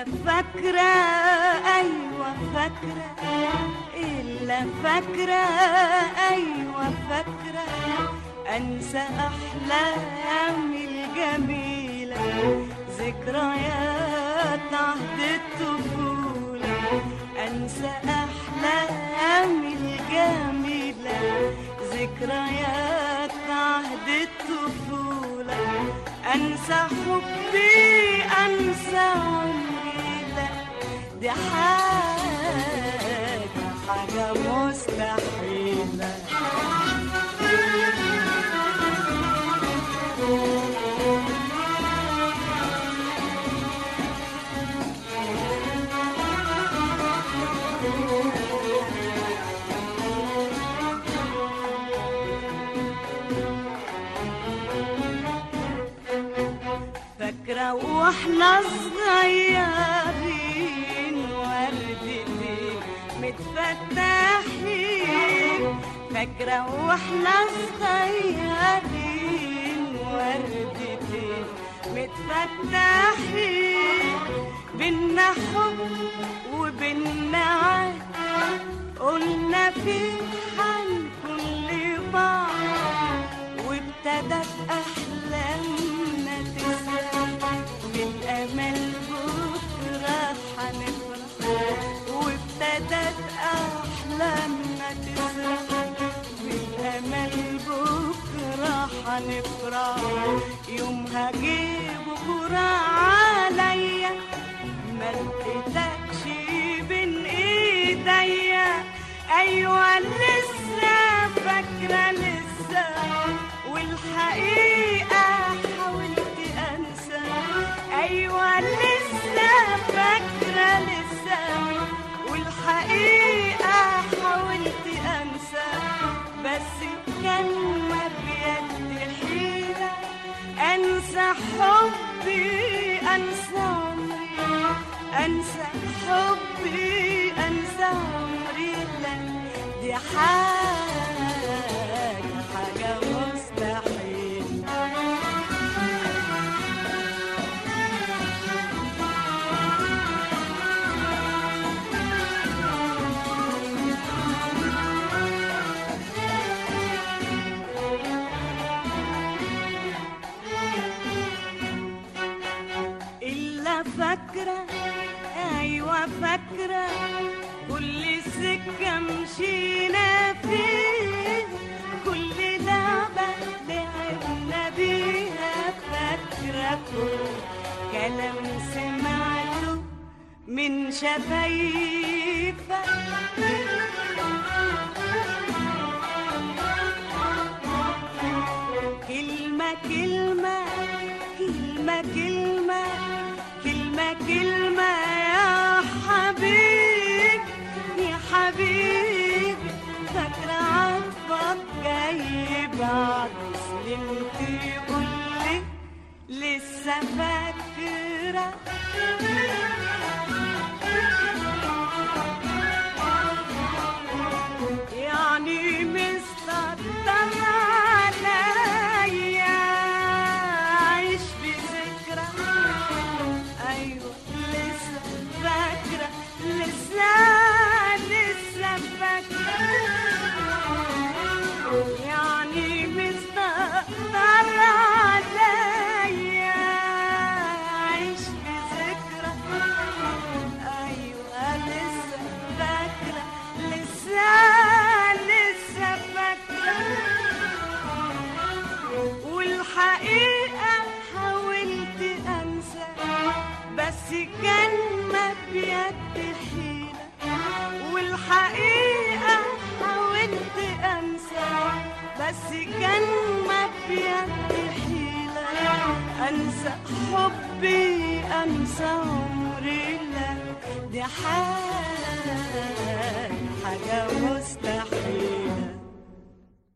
فاكرة أيوة فاكرة إلا فاكرة أيوة فاكرة أنسى أحلامي الجميلة ذكريات عهد الطفولة أنسى أحلامي الجميلة ذكريات عهد الطفولة أنسى حبي أنسى عمري لا دي حاجة حاجة مستحيلة فاكرة واحنا صغيرين وردتين متفتحين فاكرة واحنا صغيرين وردتين متفتحين بينا حب وبينا عهد قلنا في حنكون لبعض وابتدت أحلامنا تسرح بالأمل بكرة حنفرح وابتدت أحلامنا تسرح بالأمل بكرة حنفرح يومها جه بكرة عليا ما لقيتكش بين ايديا ايوه لسه فاكره لسه والحقيقه حاولت انسى ايوه لسه فاكره لسه والحقيقه حاولت انسى بس كان ما بيدي حيله انسى حبي انسى عمري انسى حبي انسى عمري لا دي حاجه حاجه مستحيل إلا فاكرة أيوة فاكرة كل سكة مشينا فيه كل لعبة لعبنا بيها فاكرة كل كلام سمعته من شفايفك كلمة كلمة كلمة كلمة كلمة كلمة يا حبيب يا حبيب فاكرة عطفك جاي بعد سنين تقولي لسه فاكرة يعني مستقدم عليا عايش بذكرى ايوه لسه فاكرة لسه لسه فاكرة يعني مستقدم عليا عايش بذكرى ايوه لسه فاكرة لسه لسه فاكرة والحقيقة حاولت أنسى بس كان ما بيد حيلة والحقيقة حاولت أنسى بس كان ما بيد حيلة أنسى حبي أنسى عمري لا دي حاجة حاجة مستحيلة